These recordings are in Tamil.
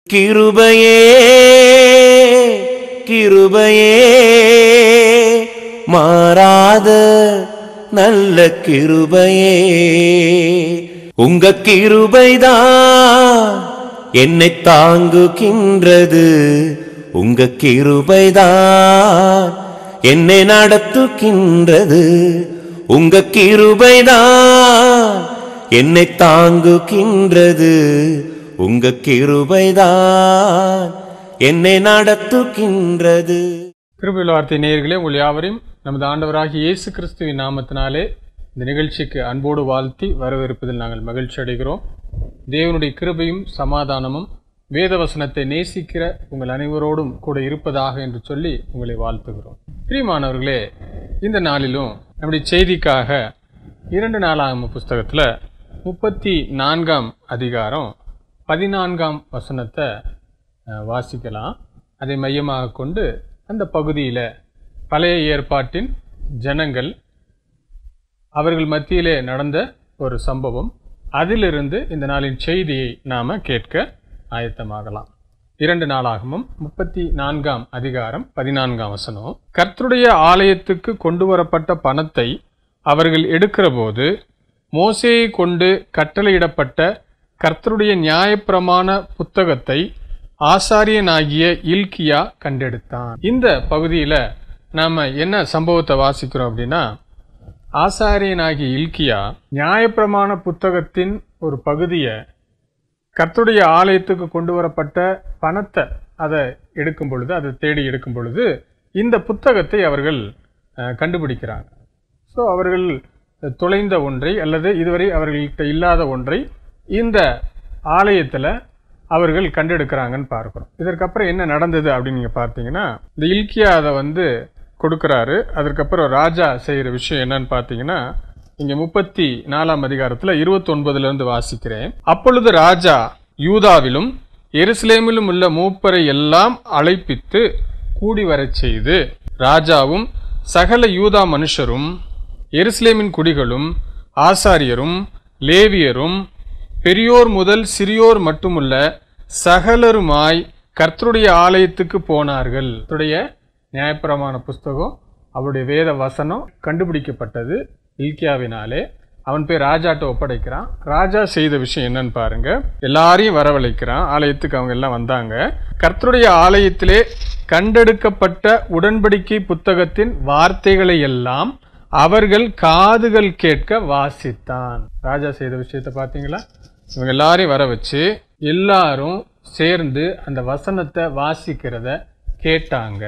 கிருபையே கிருபையே மாறாத நல்ல கிருபையே உங்க கிருபைதான் என்னை தாங்குகின்றது உங்க கிருபைதான் என்னை நடத்துகின்றது உங்க கிருபைதான் என்னை தாங்குகின்றது உங்க கிருபைதான் என்னை நடத்துகின்றது கிருபையுள்ள வார்த்தை நேயர்களே உங்கள் யாவரையும் நமது ஆண்டவராகிய இயேசு கிறிஸ்துவின் நாமத்தினாலே இந்த நிகழ்ச்சிக்கு அன்போடு வாழ்த்தி வரவேற்பதில் நாங்கள் மகிழ்ச்சி அடைகிறோம் தேவனுடைய கிருபையும் சமாதானமும் வேதவசனத்தை நேசிக்கிற உங்கள் அனைவரோடும் கூட இருப்பதாக என்று சொல்லி உங்களை வாழ்த்துகிறோம் பிரியமானவர்களே இந்த நாளிலும் நம்முடைய செய்திக்காக இரண்டு நாளாகும் புஸ்தகத்தில் முப்பத்தி நான்காம் அதிகாரம் பதினான்காம் வசனத்தை அஹ், வாசிக்கலாம் அதை மையமாக கொண்டு அந்த பகுதியில் பழைய ஏற்பாட்டின் ஜனங்கள் அவர்கள் மத்தியிலே நடந்த ஒரு சம்பவம் அதிலிருந்து இந்த நாளின் செய்தியை நாம கேட்க ஆயத்தமாகலாம் இரண்டு நாளாகவும் முப்பத்தி நான்காம் அதிகாரம் பதினான்காம் வசனம் கர்த்தருடைய ஆலயத்துக்கு கொண்டு வரப்பட்ட பணத்தை அவர்கள் எடுக்கிறபோது மோசேயை கொண்டு கட்டளையிடப்பட்ட கர்த்தருடைய நியாயப்பிரமாண புத்தகத்தை ஆசாரியனாகிய இல்கியா கண்டெடுத்தான் இந்த பகுதியில நாம என்ன சம்பவத்தை வாசிக்கிறோம் அப்படின்னா ஆசாரியனாகிய இல்கியா நியாயப்பிரமாண புத்தகத்தின் ஒரு பகுதியை கர்த்தருடைய ஆலயத்துக்கு கொண்டு வரப்பட்ட பணத்தை அதை எடுக்கும் பொழுது அதை தேடி எடுக்கும் பொழுது இந்த புத்தகத்தை அவர்கள் அஹ், கண்டுபிடிக்கிறாங்க ஸோ அவர்கள் தொலைந்த ஒன்றை அல்லது இதுவரை அவர்கள்ட்ட இல்லாத ஒன்றை இந்த ஆலயத்தில் அவர்கள் கண்டெடுக்கிறாங்கன்னு பார்க்குறோம் இதற்கப்புறம் என்ன நடந்தது அப்படின்னு நீங்கள் பார்த்தீங்கன்னா இந்த இல்கியா அதை வந்து கொடுக்குறாரு அதற்கப்புறம் ராஜா செய்கிற விஷயம் என்னன்னு பார்த்தீங்கன்னா இங்கே முப்பத்தி நாலாம் அதிகாரத்தில் இருபத்தொன்பதுலேருந்து வாசிக்கிறேன் அப்பொழுது ராஜா யூதாவிலும் எருசலேமிலும் உள்ள மூப்பரை எல்லாம் அழைப்பித்து கூடி வரச் செய்து ராஜாவும் சகல யூதா மனுஷரும் எருசலேமின் குடிகளும் ஆசாரியரும் லேவியரும் பெரியோர் முதல் சிறியோர் மட்டுமல்ல சகலருமாய் கர்த்தருடைய ஆலயத்துக்கு போனார்கள் கர்த்தருடைய நியாயப்பிரமாண புஸ்தகம் அவருடைய வேத வசனம் கண்டுபிடிக்கப்பட்டது இல்கியாவினாலே அவன் போய் ராஜாட்ட ஒப்படைக்கிறான் ராஜா செய்த விஷயம் என்னன்னு பாருங்க எல்லாரையும் வரவழைக்கிறான் ஆலயத்துக்கு அவங்க எல்லாம் வந்தாங்க கர்த்தருடைய ஆலயத்திலே கண்டெடுக்கப்பட்ட உடன்படிக்கை புத்தகத்தின் வார்த்தைகளை எல்லாம் அவர்கள் காதுகள் கேட்க வாசித்தான் ராஜா செய்த விஷயத்தை பார்த்தீங்களா இவங்க எல்லாரையும் வர வச்சு எல்லாரும் சேர்ந்து அந்த வசனத்தை வாசிக்கிறத கேட்டாங்க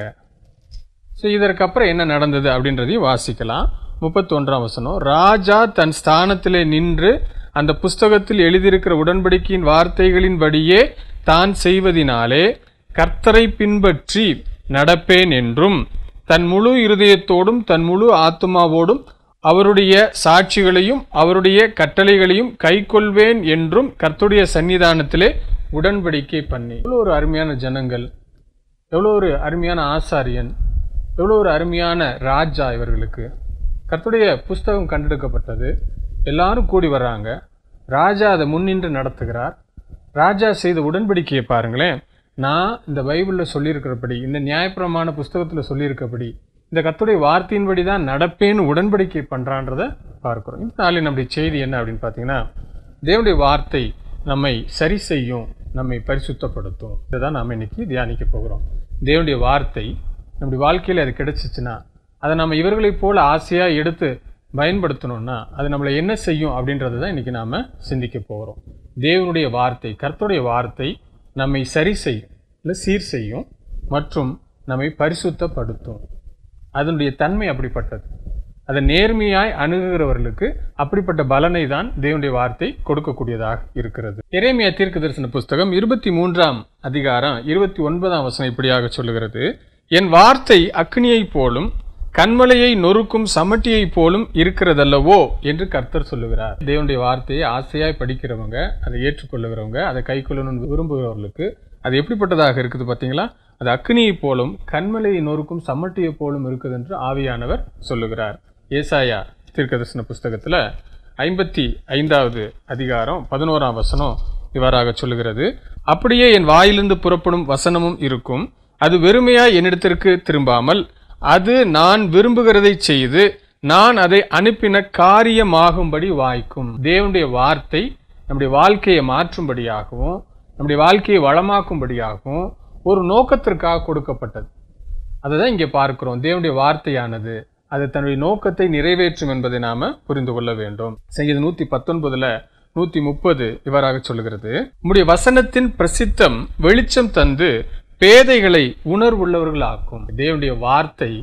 ஸோ இதற்கப்புறம் என்ன நடந்தது அப்படின்றதையும் வாசிக்கலாம் முப்பத்தொன்றாம் வசனம் ராஜா தன் ஸ்தானத்திலே நின்று அந்த புஸ்தகத்தில் எழுதியிருக்கிற உடன்படிக்கையின் வார்த்தைகளின்படியே தான் செய்வதினாலே கர்த்தரை பின்பற்றி நடப்பேன் என்றும் தன் முழு இருதயத்தோடும் தன் முழு ஆத்துமாவோடும் அவருடைய சாட்சிகளையும் அவருடைய கட்டளைகளையும் கைக்கொள்வேன் என்றும் கர்த்தருடைய சன்னிதானத்திலே உடன்படிக்கை பண்ணி எவ்வளோ ஒரு அருமையான ஜனங்கள் எவ்வளோ ஒரு அருமையான ஆசாரியன் எவ்வளோ ஒரு அருமையான ராஜா இவர்களுக்கு கர்த்தருடைய புஸ்தகம் கண்டெடுக்கப்பட்டது எல்லாரும் கூடி வர்றாங்க ராஜா அதை முன்னின்று நடத்துகிறார் ராஜா செய்த உடன்படிக்கையை பாருங்களேன் நான் இந்த பைபிளில் சொல்லியிருக்கிறபடி இந்த நியாயப்பிரமாண புஸ்தகத்தில் சொல்லியிருக்கபடி இந்த கர்த்தருடைய வார்த்தையின்படி தான் நடப்பேன்னு உடன்படிக்கை பண்ணுறான்றதை பார்க்குறோம் இந்த நாளில் நம்முடைய செய்தி என்ன அப்படின்னு பார்த்தீங்கன்னா தேவனுடைய வார்த்தை நம்மை சரி செய்யும் நம்மை பரிசுத்தப்படுத்தும் இதை தான் நாம் இன்னைக்கு தியானிக்க போகிறோம் தேவனுடைய வார்த்தை நம்முடைய வாழ்க்கையில் அது கிடைச்சிச்சுன்னா அதை நம்ம இவர்களைப் போல ஆசையாக எடுத்து பயன்படுத்தணும்னா அது நம்மளை என்ன செய்யும் அப்படின்றத தான் இன்றைக்கி நாம் சிந்திக்க போகிறோம் தேவனுடைய வார்த்தை கர்த்தருடைய வார்த்தை நம்மை சரி செய்யும் இல்லை சீர் செய்யும் மற்றும் நம்மை பரிசுத்தப்படுத்தும் அதனுடைய தன்மை அப்படிப்பட்டது அதை நேர்மையாய் அணுகுகிறவர்களுக்கு அப்படிப்பட்ட பலனை தான் தேவனுடைய வார்த்தை கொடுக்கக்கூடியதாக இருக்கிறது எரேமியா தீர்க்க தரிசன புஸ்தகம் இருபத்தி மூன்றாம் அதிகாரம் இருபத்தி ஒன்பதாம் வசனம் இப்படியாக சொல்லுகிறது என் வார்த்தை அக்னியைப் போலும் கண்மலையை நொறுக்கும் சமட்டியைப் போலும் இருக்கிறதல்லவோ என்று கர்த்தர் சொல்லுகிறார் தேவனுடைய வார்த்தையை ஆசையாய் படிக்கிறவங்க அதை ஏற்றுக்கொள்ளுகிறவங்க அதை கைக்கொள்ளணும்னு விரும்புகிறவர்களுக்கு அது எப்படிப்பட்டதாக இருக்குது பார்த்தீங்களா அது அக்னியைப் போலும் கண்மலையை நொறுக்கும் சமட்டியைப் போலும் இருக்குது என்று ஆவியானவர் சொல்லுகிறார் ஏசாயா தீர்க்கதர்சன புஸ்தகத்தில் ஐம்பத்தி ஐந்தாவது அதிகாரம் பதினோராம் வசனம் இவ்வாறாக சொல்லுகிறது அப்படியே என் வாயிலிருந்து புறப்படும் வசனமும் இருக்கும் அது வெறுமையாய் என்னிடத்திற்கு திரும்பாமல் அது நான் விரும்புகிறதை செய்து நான் அதை அனுப்பின காரியமாகும்படி வாய்க்கும் தேவனுடைய வார்த்தை நம்முடைய வாழ்க்கையை மாற்றும்படியாகவும் நம்முடைய வாழ்க்கையை வளமாக்கும்படியாகவும் ஒரு நோக்கத்திற்காக கொடுக்கப்பட்டது அதை தான் இங்கே பார்க்கிறோம் தேவனுடைய வார்த்தையானது அது தன்னுடைய நோக்கத்தை நிறைவேற்றும் என்பதை நாம புரிந்து கொள்ள வேண்டும் சங்கீதம் நூத்தி பத்தொன்பதுல நூத்தி முப்பது இவ்வாறாக சொல்லுகிறது உம்முடைய வசனத்தின் பிரசித்தம் வெளிச்சம் தந்து பேதைகளை உணர்வுள்ளவர்களாக்கும் தேவனுடைய வார்த்தை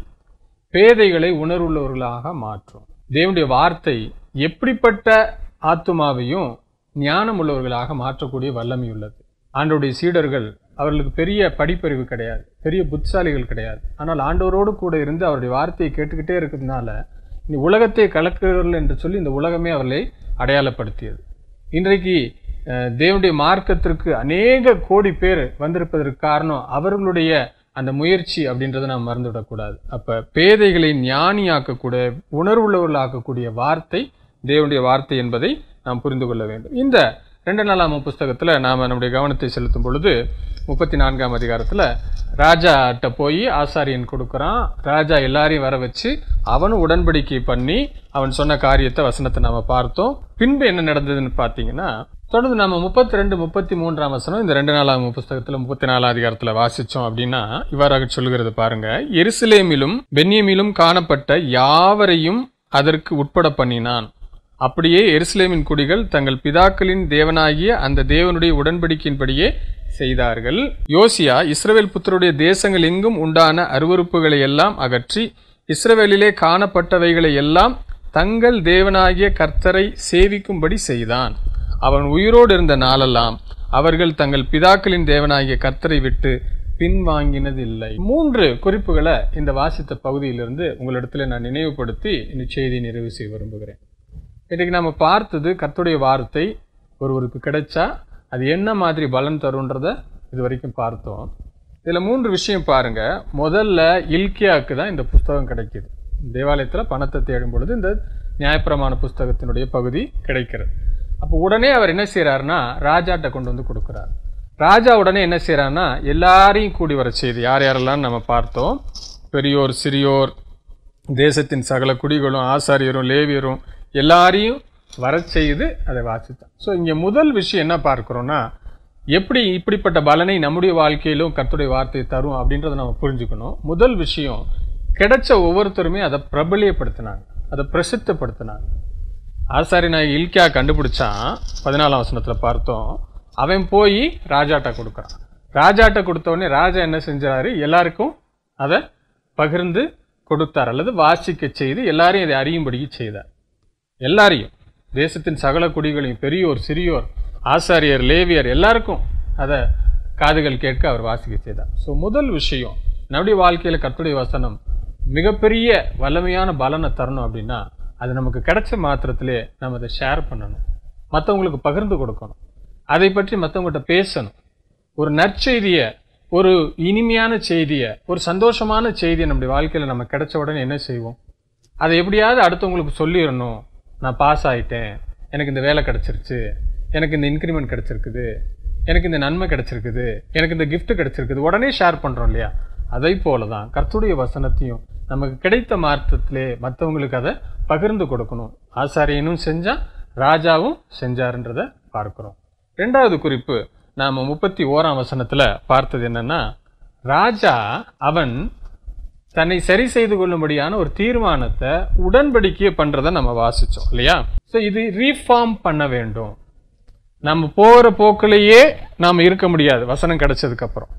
பேதைகளை உணர்வுள்ளவர்களாக மாற்றும் தேவனுடைய வார்த்தை எப்படிப்பட்ட ஆத்துமாவையும் ஞானம் உள்ளவர்களாக மாற்றக்கூடிய வல்லமை உள்ளது ஆண்டவருடைய சீடர்கள் அவர்களுக்கு பெரிய படிப்பறிவு கிடையாது பெரிய புத்திசாலிகள் கிடையாது ஆனால் ஆண்டவரோடு கூட இருந்து அவருடைய வார்த்தையை கேட்டுக்கிட்டே இருக்கிறதுனால இந்த உலகத்தை கலக்குகிறவர்கள் என்று சொல்லி இந்த உலகமே அவர்களை அடையாளப்படுத்தியது இன்றைக்கு அஹ், தேவனுடைய மார்க்கத்திற்கு அநேக கோடி பேர் வந்திருப்பதற்கு காரணம் அவர்களுடைய அந்த முயற்சி அப்படின்றத நாம் மறந்துவிடக்கூடாது அப்ப பேதைகளை ஞானியாக்கக்கூடிய உணர்வுள்ளவர்களாக்கக்கூடிய வார்த்தை தேவனுடைய வார்த்தை என்பதை நாம் புரிந்து கொள்ள வேண்டும் இந்த ரெண்டு நாளாம் புஸ்தகத்துல நாம நம்முடைய கவனத்தை செலுத்தும் பொழுது முப்பத்தி நான்காம் அதிகாரத்துல ராஜாட்ட போய் ஆசாரியன் கொடுக்குறான் ராஜா எல்லாரையும் வர வச்சு அவனும் உடன்படிக்கை பண்ணி அவன் சொன்ன காரியத்தை வசனத்தை நாம பார்த்தோம் பின்பு என்ன நடந்ததுன்னு பார்த்தீங்கன்னா தொடர்ந்து நம்ம முப்பத்தி ரெண்டு முப்பத்தி மூன்றாம் வசனம் இந்த ரெண்டு நாளாம் புஸ்தகத்துல முப்பத்தி நாலாம் அதிகாரத்துல வாசிச்சோம் அப்படின்னா இவ்வாறாக சொல்லுகிறது பாருங்க எருசலேமிலும் பென்யமிலும் காணப்பட்ட யாவரையும் அதற்கு உட்பட பண்ணினான் அப்படியே எருசலேமின் குடிகள் தங்கள் பிதாக்களின் தேவனாகிய அந்த தேவனுடைய உடன்படிக்கையின்படியே செய்தார்கள் யோசியா இஸ்ரவேல் புத்தருடைய தேசங்கள் எங்கும் உண்டான அருவருப்புகளை எல்லாம் அகற்றி இஸ்ரவேலிலே காணப்பட்டவைகளை எல்லாம் தங்கள் தேவனாகிய கர்த்தரை சேவிக்கும்படி செய்தான் அவன் உயிரோடு இருந்த நாளெல்லாம் அவர்கள் தங்கள் பிதாக்களின் தேவனாகிய கர்த்தரை விட்டு பின்வாங்கினதில்லை மூன்று குறிப்புகளை இந்த வாசித்த பகுதியிலிருந்து உங்களிடத்துல நான் நினைவுபடுத்தி இந்த செய்தியை நிறைவு செய்ய விரும்புகிறேன் இன்றைக்கு நம்ம பார்த்தது கர்த்தருடைய வார்த்தை ஒருவருக்கு கிடைச்சா அது என்ன மாதிரி பலன் தருன்றத இது வரைக்கும் பார்த்தோம் இதில் மூன்று விஷயம் பாருங்க முதல்ல இல்கியாவுக்கு தான் இந்த புஸ்தகம் கிடைக்குது தேவாலயத்தில் பணத்தை தேடும் பொழுது இந்த நியாயப்பிரமாண புஸ்தகத்தினுடைய பகுதி கிடைக்கிறது அப்போ உடனே அவர் என்ன செய்றாருன்னா ராஜாட்ட கொண்டு வந்து கொடுக்குறார் ராஜா உடனே என்ன செய்றாருன்னா எல்லாரையும் கூடி வர செய்து யார் யாரெல்லாம் நம்ம பார்த்தோம் பெரியோர் சிறியோர் தேசத்தின் சகல குடிகளும் ஆசாரியரும் லேவியரும் எல்லாரையும் வரச் செய்து அதை வாசித்தான் ஸோ இங்கே முதல் விஷயம் என்ன பார்க்கிறோம்னா எப்படி இப்படிப்பட்ட பலனை நம்முடைய வாழ்க்கையிலும் கர்த்தருடைய வார்த்தை தரும் அப்படின்றத நம்ம புரிஞ்சுக்கணும் முதல் விஷயம் கிடைச்ச ஒவ்வொருத்தருமே அதை பிரபலியப்படுத்தினாங்க அதை பிரசித்தப்படுத்தினாங்க ஆசாரி நான் இல்கியா கண்டுபிடிச்சான் பதினாலாம் வசனத்தில் பார்த்தோம் அவன் போய் ராஜாட்ட கொடுக்குறான் ராஜாட்ட கொடுத்த உடனே ராஜா என்ன செஞ்சாரு எல்லாருக்கும் அதை பகிர்ந்து கொடுத்தார் அல்லது வாசிக்க செய்து எல்லாரையும் இதை அறியும்படி செய்தார் எல்லாரையும் தேசத்தின் சகல குடிகளையும் பெரியோர் சிறியோர் ஆசாரியர் லேவியர் எல்லாருக்கும் அதை காதுகள் கேட்க அவர் வாசிக்க செய்தார் ஸோ முதல் விஷயம் நம்முடைய வாழ்க்கையில் கர்த்தருடைய வசனம் மிகப்பெரிய வல்லமையான பலனை தரணும் அப்படின்னா அது நமக்கு கிடைச்ச மாத்திரத்திலே நம்ம அதை ஷேர் பண்ணணும் மற்றவங்களுக்கு பகிர்ந்து கொடுக்கணும் அதை பற்றி மற்றவங்ககிட்ட பேசணும் ஒரு நற்செய்தியை ஒரு இனிமையான செய்தியை ஒரு சந்தோஷமான செய்தியை நம்முடைய வாழ்க்கையில் நம்ம கிடைச்ச உடனே என்ன செய்வோம் அதை எப்படியாவது அடுத்தவங்களுக்கு சொல்லிடணும் நான் பாஸ் ஆயிட்டேன் எனக்கு இந்த வேலை கிடைச்சிருச்சு எனக்கு இந்த இன்க்ரிமெண்ட் கிடைச்சிருக்குது எனக்கு இந்த நன்மை கிடைச்சிருக்குது எனக்கு இந்த gift கிடைச்சிருக்குது உடனே ஷேர் பண்ணுறோம் இல்லையா அதை போல தான் கர்த்தருடைய வசனத்தையும் நமக்கு கிடைத்த மார்க்கத்திலே மற்றவங்களுக்கு அதை பகிர்ந்து கொடுக்கணும் ஆசாரியனும் செஞ்சா ராஜாவும் செஞ்சாருன்றதை பார்க்கிறோம் ரெண்டாவது குறிப்பு நாம முப்பத்தி ஓராம் வசனத்துல பார்த்தது என்னன்னா ராஜா அவன் தன்னை சரி செய்து கொள்ளும்படியான ஒரு தீர்மானத்தை உடன்படிக்கையை பண்றதை நம்ம வாசிச்சோம் இல்லையா ஸோ இது ரீஃபார்ம் பண்ண வேண்டும் நம்ம போகிற போக்கிலேயே நாம் இருக்க முடியாது வசனம் கிடைச்சதுக்கு அப்புறம்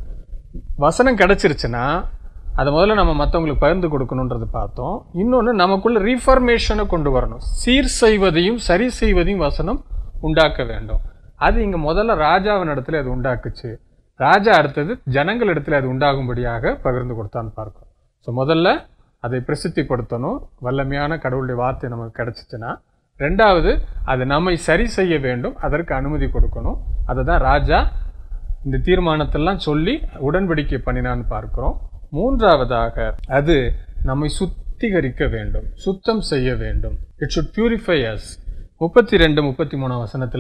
வசனம் கிடைச்சிருச்சுன்னா அதை முதல்ல நம்ம மற்றவங்களுக்கு பகிர்ந்து கொடுக்கணுன்றது பார்த்தோம் இன்னொன்று நமக்குள்ள ரீஃபர்மேஷனை கொண்டு வரணும் சீர் செய்வதையும் சரி செய்வதையும் வசனம் உண்டாக்க வேண்டும் அது இங்கே முதல்ல ராஜாவின் இடத்துல அது உண்டாக்குச்சு ராஜா அடுத்தது ஜனங்கள் இடத்துல அது உண்டாகும்படியாக பகிர்ந்து கொடுத்தான்னு பார்க்கும் ஸோ முதல்ல அதை பிரசித்திப்படுத்தணும் வல்லமையான கடவுளுடைய வார்த்தை நமக்கு கிடைச்சிச்சுன்னா ரெண்டாவது அது நம்மை சரி செய்ய வேண்டும் அதற்கு அனுமதி கொடுக்கணும் அதை தான் ராஜா இந்த தீர்மானத்தெல்லாம் சொல்லி உடன்படிக்கை பண்ணினான்னு பார்க்கிறோம் மூன்றாவதாக அது நம்மை சுத்திகரிக்க வேண்டும் சுத்தம் செய்ய வேண்டும் இட் should purify us முப்பத்தி ரெண்டு முப்பத்தி மூணாம் வசனத்துல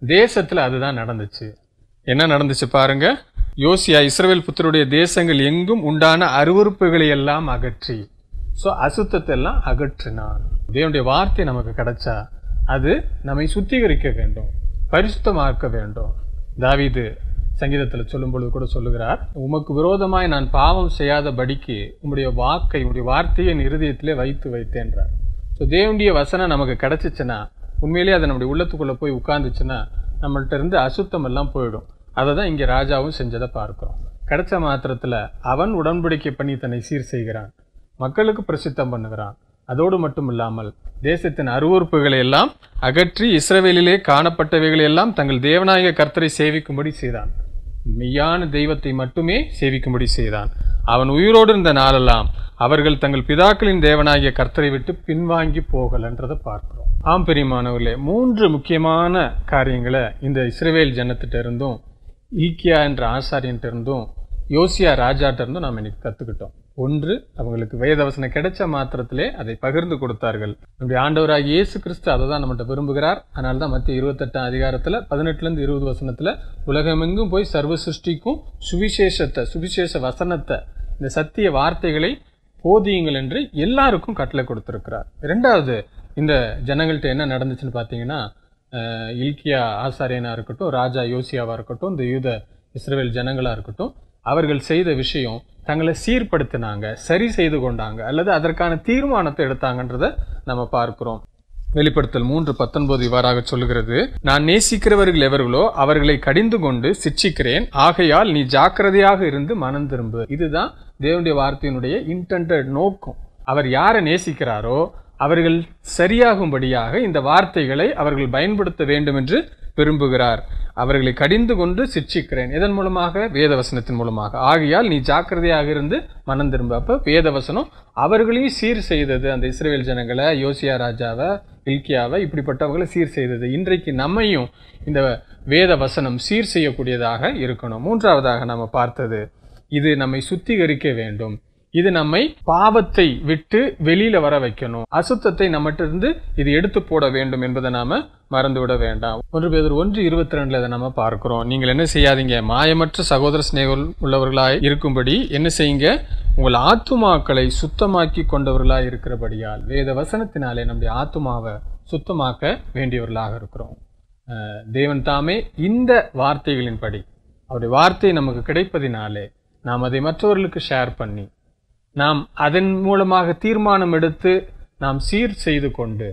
தேசத்துல அதுதான் நடந்துச்சு என்ன நடந்துச்சு பாருங்க யோசியா இஸ்ரவேல் புத்தருடைய தேசங்கள் எங்கும் உண்டான அருவருப்புகளை எல்லாம் அகற்றி ஸோ அசுத்தத்தை எல்லாம் அகற்றினான் தேவனுடைய வார்த்தை நமக்கு கிடைச்சா அது நம்மை சுத்திகரிக்க வேண்டும் பரிசுத்தமாக்க வேண்டும் தாவீது சங்கீதத்தில் சொல்லும் பொழுது கூட சொல்லுகிறார் உமக்கு விரோதமாய் நான் பாவம் செய்யாதபடிக்கு உம்முடைய வாக்கை உம்முடைய வார்த்தையை என் இருதயத்திலே வைத்து வைத்தேன்றார் ஸோ தேவனுடைய வசனம் நமக்கு கிடைச்சிச்சுன்னா உண்மையிலேயே அது நம்முடைய உள்ளத்துக்குள்ளே போய் உட்கார்ந்துச்சுன்னா நம்மள்ட்ட இருந்து அசுத்தம் எல்லாம் போயிடும் அதை தான் இங்கே ராஜாவும் செஞ்சதை பார்க்கிறோம் கிடைச்ச மாத்திரத்தில் அவன் உடன்படிக்கை பண்ணி தன்னை சீர் செய்கிறான் மக்களுக்கு பிரசித்தம் பண்ணுகிறான் அதோடு மட்டும் இல்லாமல் தேசத்தின் அருவறுப்புகளை எல்லாம் அகற்றி இஸ்ரவேலிலே காணப்பட்டவைகளை எல்லாம் தங்கள் தேவநாயக கர்த்தரை சேவிக்கும்படி செய்தான் மெய்யான தெய்வத்தை மட்டுமே சேவிக்கும்படி செய்தான் அவன் உயிரோடு இருந்த நாளெல்லாம் அவர்கள் தங்கள் பிதாக்களின் தேவனாகிய கர்த்தரை விட்டு பின்வாங்கி போகலன்றதை பார்க்கிறோம் ஆம் பெரியமானவர்களே மூன்று முக்கியமான காரியங்களை இந்த இஸ்ரவேல் ஜனத்திட்ட இருந்தும் ஈக்கியா என்ற ஆசாரியன்ட்ட இருந்தும் யோசியா ராஜாட்ட இருந்தும் நாம் இன்னைக்கு கற்றுக்கிட்டோம் ஒன்று அவங்களுக்கு வேதவசனம் கிடைச்ச மாத்திரத்திலே அதை பகிர்ந்து கொடுத்தார்கள் நம்முடைய ஆண்டவராக இயேசு கிறிஸ்து அதை தான் நம்மகிட்ட விரும்புகிறார் அதனால தான் மத்திய இருபத்தெட்டாம் அதிகாரத்தில் பதினெட்டுலேருந்து இருபது வசனத்தில் உலகமெங்கும் போய் சர்வ சிருஷ்டிக்கும் சுவிசேஷத்தை சுவிசேஷ வசனத்தை இந்த சத்திய வார்த்தைகளை போதியுங்கள் என்று எல்லாருக்கும் கட்டளை கொடுத்திருக்கிறார் இரண்டாவது இந்த ஜனங்கள்ட்ட என்ன நடந்துச்சுன்னு பார்த்தீங்கன்னா அஹ், இல்கியா ஆசாரியனா இருக்கட்டும் ராஜா யோசியாவா இருக்கட்டும் இந்த யூத இஸ்ரவேல் ஜனங்களா இருக்கட்டும் அவர்கள் செய்த விஷயம் தங்களை சீர்படுத்தினாங்க சரி செய்து கொண்டாங்க அல்லது அதற்கான தீர்மானத்தை எடுத்தாங்கன்றதை நம்ம பார்க்கிறோம் வெளிப்படுத்தல் மூன்று பத்தொன்பது இவ்வாறாக சொல்லுகிறது நான் நேசிக்கிறவர்கள் எவர்களோ அவர்களை கடிந்து கொண்டு சிட்சிக்கிறேன் ஆகையால் நீ ஜாக்கிரதையாக இருந்து மனம் திரும்பு இதுதான் தேவனுடைய வார்த்தையினுடைய இன்டென்டட் நோக்கம் அவர் யாரை நேசிக்கிறாரோ அவர்கள் சரியாகும்படியாக இந்த வார்த்தைகளை அவர்கள் பயன்படுத்த வேண்டும் என்று விரும்புகிறார் அவர்களை கடிந்து கொண்டு சிட்சிக்கிறேன் இதன் மூலமாக வேதவசனத்தின் மூலமாக ஆகையால் நீ ஜாக்கிரதையாக இருந்து மனம் திரும்ப அப்ப வேதவசனம் அவர்களையும் சீர் செய்தது அந்த இஸ்ரேல் ஜனங்களை யோசியா ராஜாவை இல்கியாவை இப்படிப்பட்டவங்களை சீர் செய்தது இன்றைக்கு நம்மையும் இந்த வேத வசனம் சீர் செய்யக்கூடியதாக இருக்கணும் மூன்றாவதாக நம்ம பார்த்தது இது நம்மை சுத்திகரிக்க வேண்டும் இது நம்மை பாவத்தை விட்டு வெளியில வர வைக்கணும் அசுத்தத்தை நம்மகிட்ட இருந்து இது எடுத்து போட வேண்டும் என்பதை நாம மறந்துவிட வேண்டாம் ஒன்று பேர் ஒன்று இருபத்தி ரெண்டுல இதை நம்ம பார்க்கிறோம் நீங்கள் என்ன செய்யாதீங்க மாயமற்ற சகோதர சிநேகம் உள்ளவர்களாய் இருக்கும்படி என்ன செய்யுங்க உங்கள் ஆத்துமாக்களை சுத்தமாக்கி கொண்டவர்களாய் இருக்கிறபடியால் வேத வசனத்தினாலே நம்முடைய ஆத்துமாவை சுத்தமாக்க வேண்டியவர்களாக இருக்கிறோம் அஹ் தேவன் தாமே இந்த வார்த்தைகளின்படி அவருடைய வார்த்தை நமக்கு கிடைப்பதினாலே நாம் அதை மற்றவர்களுக்கு ஷேர் பண்ணி நாம் அதன் மூலமாக தீர்மானம் எடுத்து நாம் சீர் செய்து கொண்டு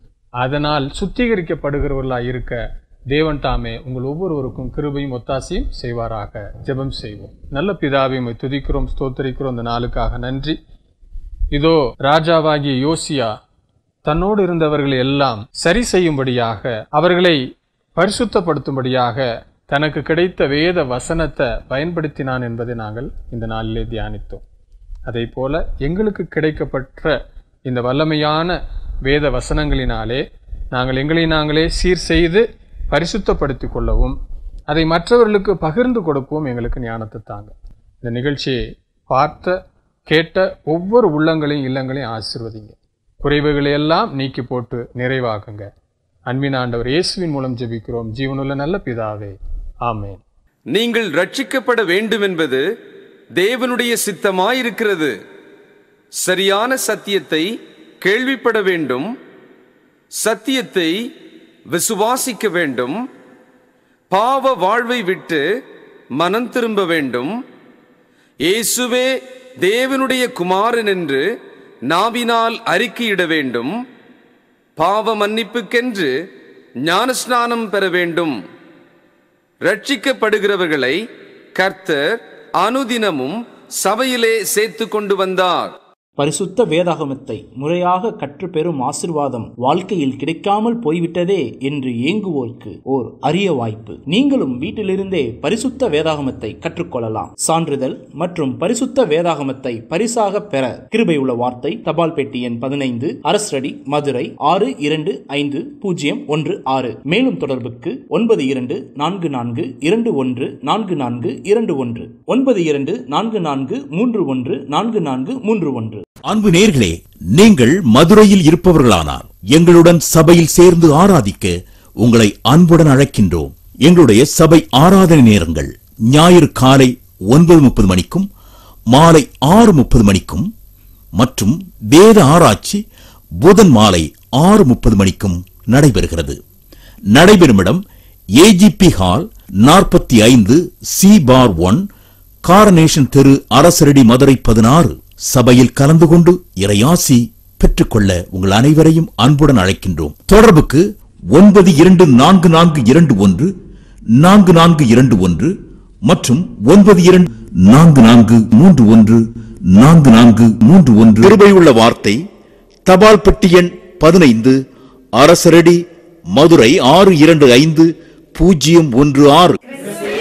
அதனால் சுத்திகரிக்கப்படுகிறவர்களாக இருக்க தேவன் தாமே உங்கள் ஒவ்வொருவருக்கும் கிருபையும் ஒத்தாசையும் செய்வாராக ஜெபம் செய்வோம் நல்ல பிதாவை உம்மை துதிக்கிறோம் ஸ்தோத்தரிக்கிறோம் இந்த நாளுக்காக நன்றி இதோ ராஜாவாகிய யோசியா தன்னோடு இருந்தவர்களை எல்லாம் சரி செய்யும்படியாக அவர்களை பரிசுத்தப்படுத்தும்படியாக தனக்கு கிடைத்த வேத வசனத்தை பயன்படுத்தினான் என்பதை நாங்கள் இந்த நாளிலே தியானித்தோம் அதே போல எங்களுக்கு கிடைக்கப்பட்ட இந்த வல்லமையான வேத வசனங்களினாலே நாங்கள் எங்களை நாங்களே சீர் செய்து பரிசுத்தப்படுத்திக் கொள்ளவும் அதை மற்றவர்களுக்கு பகிர்ந்து கொடுக்கவும் எங்களுக்கு ஞானத்தை தாங்க இந்த நிகழ்ச்சியை பார்த்த கேட்ட ஒவ்வொரு உள்ளங்களையும் இல்லங்களையும் ஆசீர்வதிங்க குறைவுகளை எல்லாம் நீக்கி போட்டு நிறைவாக்குங்க அன்பின் ஆண்டவர் இயேசுவின் மூலம் ஜெபிக்கிறோம் ஜீவனுள்ள நல்ல பிதாவே ஆமென் நீங்கள் ரட்சிக்கப்பட வேண்டும் என்பது தேவனுடைய சித்தமாயிருக்கிறது சரியான சத்தியத்தை கேள்விப்பட வேண்டும் சத்தியத்தை விசுவாசிக்க வேண்டும் பாவ வாழ்வை விட்டு மனம் திரும்ப வேண்டும் இயேசுவே தேவனுடைய குமாரன் என்று நாவினால் அறிக்கையிட வேண்டும் பாவ மன்னிப்புக்கென்று ஞானஸ்நானம் பெற வேண்டும் ரட்சிக்கப்படுகிறவர்களை கர்த்தர் அனுதினமும் சபையிலே சேர்த்து கொண்டு வந்தார் பரிசுத்த வேதாகமத்தை முறையாக கற்றுப்பெறும் ஆசிர்வாதம் வாழ்க்கையில் கிடைக்காமல் போய்விட்டதே என்று ஏங்குவோருக்கு ஓர் அரிய வாய்ப்பு நீங்களும் வீட்டிலிருந்தே பரிசுத்த வேதாகமத்தை கற்றுக்கொள்ளலாம் சான்றிதழ் மற்றும் பரிசுத்த வேதாகமத்தை பரிசாக பெற கிருபை உள்ள வார்த்தை தபால் பெட்டி எண் பதினைந்து அரசடி மதுரை ஆறு இரண்டு ஐந்து பூஜ்ஜியம் ஒன்று ஆறு மேலும் தொடர்புக்கு ஒன்பது இரண்டு நான்கு நான்கு இரண்டு ஒன்று நான்கு நான்கு இரண்டு ஒன்று ஒன்பது இரண்டு நான்கு நான்கு மூன்று ஒன்று நான்கு நான்கு மூன்று ஒன்று அன்பு நேர்களே நீங்கள் மதுரையில் இருப்பவர்களானால் எங்களுடன் சபையில் சேர்ந்து ஆராதிக்க உங்களை அன்புடன் அழைக்கின்றோம் எங்களுடைய சபை ஆராதனை நேரங்கள் ஞாயிறு காலை ஒன்பது முப்பது மணிக்கும் மாலை ஆறு முப்பது மணிக்கும் மற்றும் வேத ஆராய்ச்சி புதன் மாலை ஆறு முப்பது மணிக்கும் நடைபெறுகிறது நடைபெறும் இடம் ஏஜிபி ஹால் நாற்பத்தி ஐந்து சி பார் ஒன் காரனேஷன் தெரு அரசரடி மதுரை பதினாறு சபையில் கலந்து கொண்டு இறையாசி பெற்றுக்கொள்ள உங்கள் அனைவரையும் அன்புடன் அழைக்கின்றோம் தொடர்புக்கு ஒன்பது இரண்டு நான்கு நான்கு இரண்டு ஒன்று நான்கு நான்கு இரண்டு ஒன்று மற்றும் ஒன்பது இரண்டு நான்கு நான்கு மூன்று ஒன்று நான்கு நான்கு மூன்று ஒன்று கிருபையுள்ள வார்த்தை தபால் பெட்டி எண் பதினைந்து அரசரடி மதுரை ஆறு இரண்டு ஐந்து பூஜ்ஜியம் ஒன்று ஆறு